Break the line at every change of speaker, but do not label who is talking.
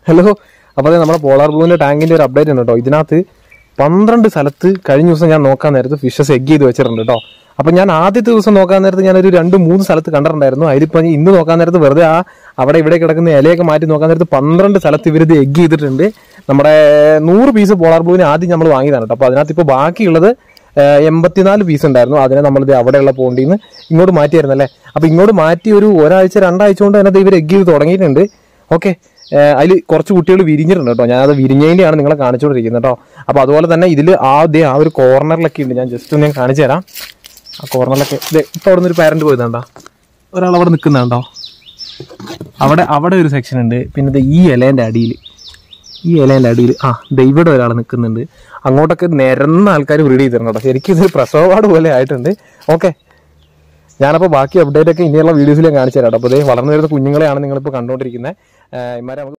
hello അപ്പോൾ അതെ നമ്മുടെ പോളാർ ബ്ലൂവിന്റെ ടാങ്കിന്റെ ഒരു അപ്ഡേറ്റ് ഉണ്ട് കേട്ടോ ഇതിനകത്ത് പന്ത്രണ്ട് സ്ഥലത്ത് കഴിഞ്ഞ ദിവസം ഞാൻ നോക്കാൻ നേരത്ത് ഫിഷസ് എഗ് ചെയ്ത് വെച്ചിട്ടുണ്ട് കേട്ടോ അപ്പൊ ഞാൻ ആദ്യത്തെ ദിവസം നോക്കാൻ നേരത്ത് ഞാൻ ഒരു രണ്ട് മൂന്ന് സ്ഥലത്ത് കണ്ടിട്ടുണ്ടായിരുന്നു അതിലിപ്പോ ഞാൻ ഇന്ന് നോക്കാൻ നേരത്ത് വെറുതെ ആ അവിടെ ഇവിടെ കിടക്കുന്ന ഇലയൊക്കെ മാറ്റി നോക്കാൻ നേരത്ത് പന്ത്രണ്ട് സ്ഥലത്ത് ഇവരിത് എഗ് ചെയ്തിട്ടുണ്ട് നമ്മുടെ നൂറ് പീസ് പോളാർ ബ്ലൂവിന് ആദ്യം നമ്മൾ വാങ്ങിയതാണ് കേട്ടോ അപ്പൊ അതിനകത്ത് ഇപ്പോൾ ബാക്കിയുള്ളത് ഏഹ് എൺപത്തിനാല് പീസ് ഉണ്ടായിരുന്നു അതിനെ നമ്മളിത് അവിടെയുള്ള പോണ്ടിയിൽ നിന്ന് ഇങ്ങോട്ട് മാറ്റിയായിരുന്നു അല്ലേ അപ്പൊ ഇങ്ങോട്ട് മാറ്റി ഒരു ഒരാഴ്ച രണ്ടാഴ്ച കൊണ്ട് തന്നെ ഇവർ എഗ് ചെയ്ത് തുടങ്ങിയിട്ടുണ്ട് ഓക്കെ അതിൽ കുറച്ച് കുട്ടികൾ വിരിഞ്ഞിട്ടുണ്ട് കേട്ടോ ഞാനത് വിരിഞ്ഞതിൻ്റെയാണ് നിങ്ങളെ കാണിച്ചുകൊണ്ടിരിക്കുന്നത് കേട്ടോ അപ്പോൾ അതുപോലെ തന്നെ ഇതിൽ ആദ്യം ആ ഒരു കോർണറിലൊക്കെ ഉണ്ട് ഞാൻ ജസ്റ്റ് ഒന്ന് ഞാൻ കാണിച്ചു തരാം ആ കോർണറിലൊക്കെ ഇത് ഇപ്പോൾ അവിടെ നിന്ന് ഒരു പാരന്റ് പോയതാണ്ടോ ഒരാൾ അവിടെ നിൽക്കുന്നുണ്ടോ അവിടെ അവിടെ ഒരു സെക്ഷൻ ഉണ്ട് പിന്നെ ഇത് ഈ ഇലേൻ്റെ അടിയിൽ ഈ ഇലേൻ്റെ അടിയിൽ ആ ദേ ഇവിടെ ഒരാൾ നിൽക്കുന്നുണ്ട് അങ്ങോട്ടൊക്കെ നിരന്ന ആൾക്കാർ ബ്രീഡ് ചെയ്തിട്ടുണ്ട് കേട്ടോ ശരിക്കും ഇത് പ്രസവപാട് പോലെ ആയിട്ടുണ്ട് ഓക്കെ ഞാനപ്പോൾ ബാക്കി അപ്ഡേറ്റ് ഒക്കെ ഇനിയുള്ള വീഡിയോസിൽ ഞാൻ കാണിച്ചു തരാം കേട്ടോ അപ്പോൾ ഇതേ വളർന്നു വരുന്ന കുഞ്ഞുങ്ങളെയാണ് നിങ്ങളിപ്പോൾ കണ്ടുകൊണ്ടിരിക്കുന്നത് ഇമാരെ നമുക്ക്